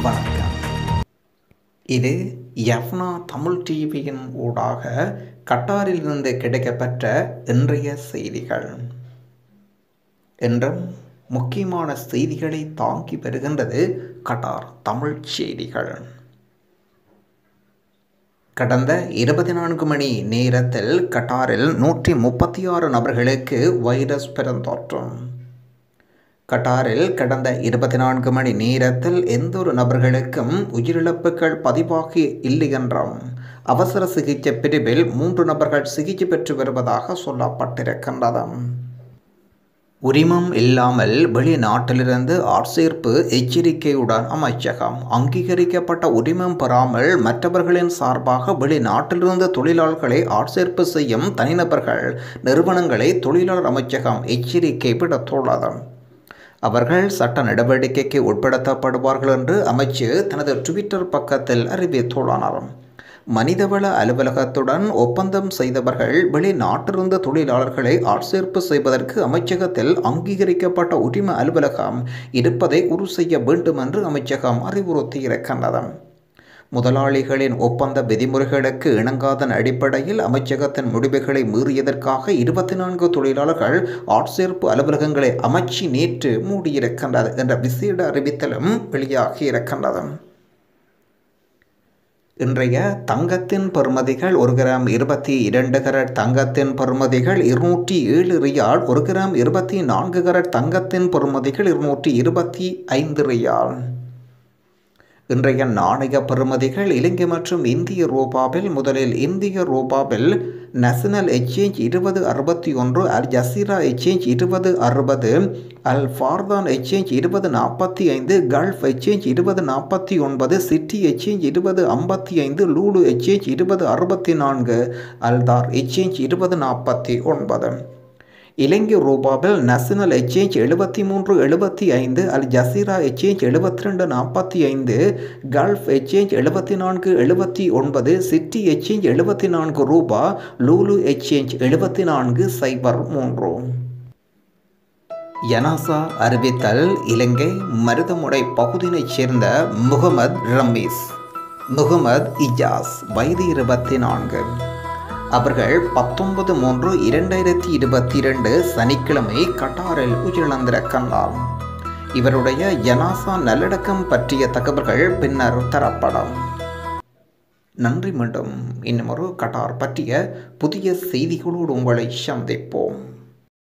வணக்கம் இது யஃப்னா தமிழ் டிவியின் ஊடாக கட்டாரிலிருந்து கிடைக்கப்பெற்ற இன்றைய செய்திகள் என்றும் முக்கியமான செய்திகளை தாங்கி வருகின்றது கட்டார் தமிழ் செய்திகள் கடந்த இருபத்தி நான்கு மணி நேரத்தில் கட்டாரில் நூற்றி முப்பத்தி ஆறு நபர்களுக்கு வைரஸ் பெருந்தோற்றம் கட்டாரில் கடந்த இருபத்தி நான்கு மணி நேரத்தில் எந்த ஒரு நபர்களுக்கும் உயிரிழப்புகள் பதிவாகி இல்லை என்றும் அவசர சிகிச்சை பிரிவில் மூன்று நபர்கள் சிகிச்சை பெற்று வருவதாக சொல்லப்பட்டிருக்கின்றது உரிமம் இல்லாமல் வெளிநாட்டிலிருந்து ஆட்சேர்ப்பு எச்சரிக்கையுடன் அமைச்சகம் அங்கீகரிக்கப்பட்ட உரிமம் பெறாமல் மற்றவர்களின் சார்பாக வெளிநாட்டிலிருந்து தொழிலாளர்களை ஆட்சேர்ப்பு செய்யும் தனிநபர்கள் நிறுவனங்களை தொழிலாளர் அமைச்சகம் எச்சரிக்கை விடுத்துள்ளது அவர்கள் சட்ட நடவடிக்கைக்கு உட்படுத்தப்படுவார்கள் என்று அமைச்சு தனது ட்விட்டர் பக்கத்தில் அறிவித்துள்ளனர் மனிதவள அலுவலகத்துடன் ஒப்பந்தம் செய்தவர்கள் வெளிநாட்டிலிருந்து தொழிலாளர்களை ஆட்சேர்ப்பு செய்வதற்கு அமைச்சகத்தில் அங்கீகரிக்கப்பட்ட உரிம அலுவலகம் இருப்பதை உறுதி செய்ய வேண்டும் என்று அமைச்சகம் அறிவுறுத்தியிருக்கின்றது முதலாளிகளின் ஒப்பந்த விதிமுறைகளுக்கு இணங்காதன் அடிப்படையில் அமைச்சகத்தின் முடிவுகளை மீறியதற்காக இருபத்தி நான்கு தொழிலாளர்கள் ஆட்சேர்ப்பு அலுவலகங்களை அமைச்சு நேற்று மூடியிருக்கின்றது என்ற விசேட அறிவித்தலும் வெளியாகி இருக்கின்றது இன்றைய தங்கத்தின் பெறுமதிகள் ஒரு கிராம் இருபத்தி இரண்டு கரட் தங்கத்தின் பெறுமதிகள் இருநூற்றி ஏழு ரியால் ஒரு கிராம் இருபத்தி நான்கு கரட் தங்கத்தின் பெறுமதிகள் இருநூற்றி இருபத்தி ஐந்து ரியால் இன்றைய நாணய பெறுமதிகள் இலங்கை மற்றும் இந்திய ரூபாவில் முதலில் இந்திய ரூபாவில் நேஷனல் எக்ஸ்சேஞ்ச் இருபது அறுபத்தி ஒன்று அல் ஜசீரா எக்ஸ்சேஞ்ச் இருபது அறுபது அல் ஃபார்தான் எக்ஸ்சேஞ்ச் இருபது நாற்பத்தி ஐந்து கல்ஃப் எக்ஸ்சேஞ்ச் இருபது நாற்பத்தி ஒன்பது சிட்டி எக்ஸ்சேஞ்ச் இருபது ஐம்பத்தி ஐந்து லூடு எக்ஸ்சேஞ்ச் இருபது அறுபத்தி நான்கு அல்தார் எக்ஸ்சேஞ்ச் இருபது நாற்பத்தி ஒன்பது இலங்கை ரூபாவில் நேஷனல் எக்ஸ்சேஞ்ச் எழுபத்தி மூன்று எழுபத்தி ஐந்து அல் ஜசீரா எக்ஸ்சேஞ்ச் எழுபத்தி ரெண்டு நாற்பத்தி ஐந்து கல்ஃப் எக்ஸ்சேஞ்ச் எழுபத்தி நான்கு எழுபத்தி ஒன்பது சிட்டி எக்ஸ்சேஞ்ச் எழுபத்தி நான்கு ரூபா லூலு எக்ஸ்சேஞ்ச் எழுபத்தி நான்கு சைபர் மூன்று யனாசா அறிவித்தல் இலங்கை மருதமுடை பகுதியினைச் சேர்ந்த முகமது ரமீஸ் முகமது இஜாஸ் வயது இருபத்தி நான்கு அவர்கள் பத்தொன்பது மூன்று இரண்டாயிரத்தி இருபத்தி இரண்டு சனிக்கிழமை கட்டாரில் உயிரிழந்திருக்கின்றார் இவருடைய யனாசா நல்லடக்கம் பற்றிய தகவல்கள் பின்னர் தரப்படும் நன்றி மீண்டும் இன்னும் ஒரு கட்டார் பற்றிய புதிய செய்திகளோடு உங்களை சந்திப்போம்